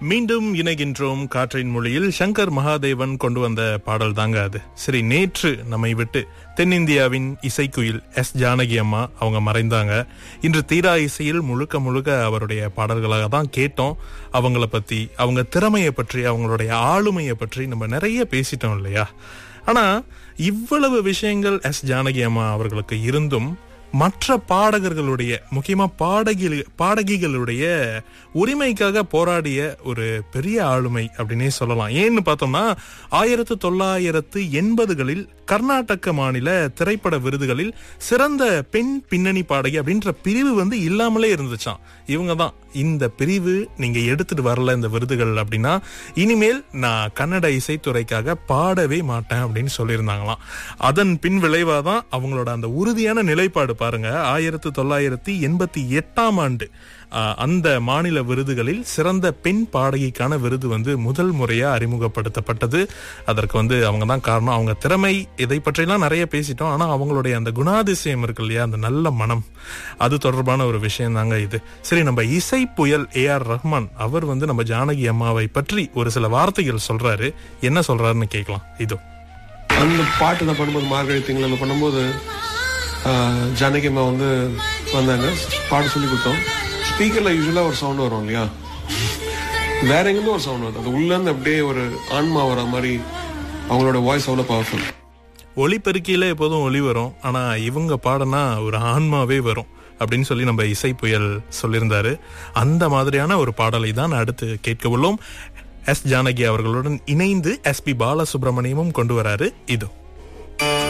மீண்டும் இணைகின்றோம் காற்றின் மொழியில் சங்கர் மகாதேவன் கொண்டு வந்த பாடல் தாங்க அது சரி நேற்று நம்மை விட்டு தென்னிந்தியாவின் இசைக்குயில் எஸ் ஜானகி அம்மா அவங்க மறைந்தாங்க இன்று தீரா இசையில் முழுக்க முழுக்க அவருடைய பாடல்களாக தான் கேட்டோம் அவங்கள பத்தி அவங்க திறமையை பற்றி அவங்களுடைய ஆளுமையை பற்றி நம்ம நிறைய பேசிட்டோம் இல்லையா ஆனா இவ்வளவு விஷயங்கள் எஸ் ஜானகி அம்மா அவர்களுக்கு இருந்தும் மற்ற பாடகர்களுடைய முக்கியமா பாடகி பாடகிகளுடைய உரிமைக்காக போராடிய ஒரு பெரிய ஆளுமை அப்படின்னே சொல்லலாம் ஏன்னு பார்த்தோம்னா ஆயிரத்து தொள்ளாயிரத்து எண்பதுகளில் கர்நாடக மாநில திரைப்பட விருதுகளில் சிறந்த பெண் பின்னணி பாடகி அப்படின்ற பிரிவு வந்து இல்லாமலே இருந்துச்சாம் இவங்க தான் இந்த பிரிவு நீங்க எடுத்துட்டு வரல இந்த விருதுகள் அப்படின்னா இனிமேல் நான் கன்னட இசைத்துறைக்காக பாடவே மாட்டேன் அப்படின்னு சொல்லியிருந்தாங்களாம் அதன் பின் விளைவாக தான் அவங்களோட அந்த உறுதியான நிலைப்பாடு பாருங்க ஆயிரத்து தொள்ளாயிரத்தி எண்பத்தி எட்டாம் ஆண்டு ஆஹ், அந்த மாநில விருதுகளில் சிறந்த பெண் பாடகிக்கான விருது வந்து முதல் முறையா அறிமுகப்படுத்தப்பட்டது அதற்கு வந்து அவங்க தான் காரணம் அவங்க திறமை இதை பற்றிலாம் நிறைய பேசிட்டோம் ஆனா அவங்களுடைய அந்த குணாதிசயம் இருக்கு இல்லையா அந்த நல்ல மனம் அது தொடர்பான ஒரு விஷயம் தாங்க இது சரி நம்ம இசை புயல் ஏ ஆர் ரஹ்மான் அவர் வந்து நம்ம ஜானகி அம்மாவை பற்றி ஒரு சில வார்த்தைகள் சொல்றாரு என்ன சொல்றாருன்னு கேட்கலாம் இதோ அந்த பாட்டு நான் பண்ணும்போது மார்கழி திங்களில் பண்ணும்போது ஆஹ், ஜானகி அம்மா வந்து வந்தாங்க பாட்டு சொல்லி கொடுத்தோம் ஸ்பீக்கரில் யூஸ்வலாக ஒரு சவுண்ட் வரும் இல்லையா வேற எங்கேருந்து ஒரு சவுண்ட் வருது அது உள்ளேருந்து அப்படியே ஒரு ஆன்மா வர மாதிரி அவங்களோட வாய்ஸ் அவ்வளோ பவர்ஃபுல் ஒளிபெருக்கியில எப்போதும் ஒளி வரும் ஆனா இவங்க பாடனா ஒரு ஆன்மாவே வரும் அப்படின்னு சொல்லி நம்ம இசை புயல் சொல்லியிருந்தாரு அந்த மாதிரியான ஒரு பாடலை தான் அடுத்து கேட்க உள்ளோம் எஸ் ஜானகி அவர்களுடன் இணைந்து எஸ் பி பாலசுப்ரமணியமும் கொண்டு வராரு இதோ